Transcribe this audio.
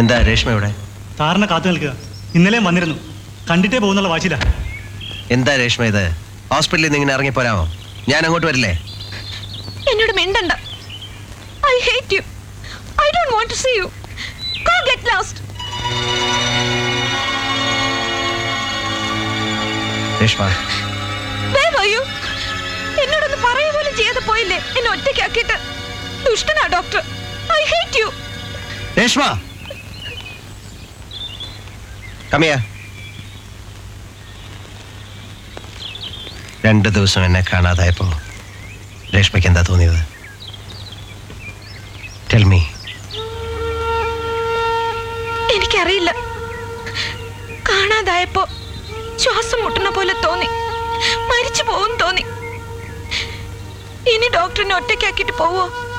എന്താ രേഷ്മ ഇവിടെ സാറിനെ കാത്തു നിൽക്കുക ഇന്നലെയും വന്നിരുന്നു കണ്ടിട്ടേ പോകുന്നുള്ള വാശിയില്ല എന്താ രേഷ്മ ഇത് ഹോസ്പിറ്റലിൽ നിന്ന് ഇങ്ങനെ ഇറങ്ങിപ്പോരാമോ ഞാൻ അങ്ങോട്ട് വരില്ലേ എന്നോട് മിണ്ടണ്ട I hate you I don't want to see you go get lost Reshma where are you എന്നോടൊന്ന് പറയുക പോലും ചെയ്യാതെ പോയില്ലേ എന്നെ ഒറ്റയ്ക്കാക്കിയിട്ട് ദുഷ്ടനാ doctor I hate you Reshma കമിയ രണ്ട് ദിവസം എന്നെ കാണാതായപ്പോ രേഷ്മയ്ക്ക് എന്താ തോന്നിയത് ടെൽമി എനിക്കറിയില്ല കാണാതായപ്പോ ശ്വാസം മുട്ടുന്ന പോലെ തോന്നി മരിച്ചു പോകും തോന്നി ഇനി ഡോക്ടറിനെ ഒറ്റയ്ക്കാക്കിയിട്ട് പോവോ